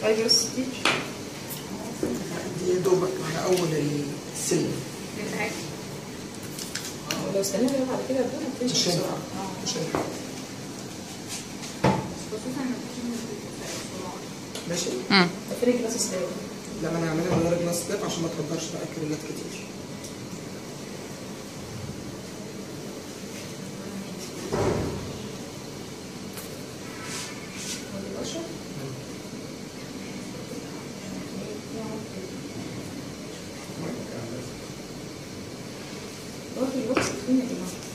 فايبرس ستيتش دي يا دوبك على اول السلم لو استنينا بقى بعد كده الدنيا بتمشي مش هينفع بسرعه مش هينفع خصوصا لما تكون بسرعة. ماشي امم ده فين الجلاس ستايل لا ما انا هعملها من غير جلاس ستيب عشان ما تكبرش بقى كريلات كتير هو في الوقت فين يا جماعه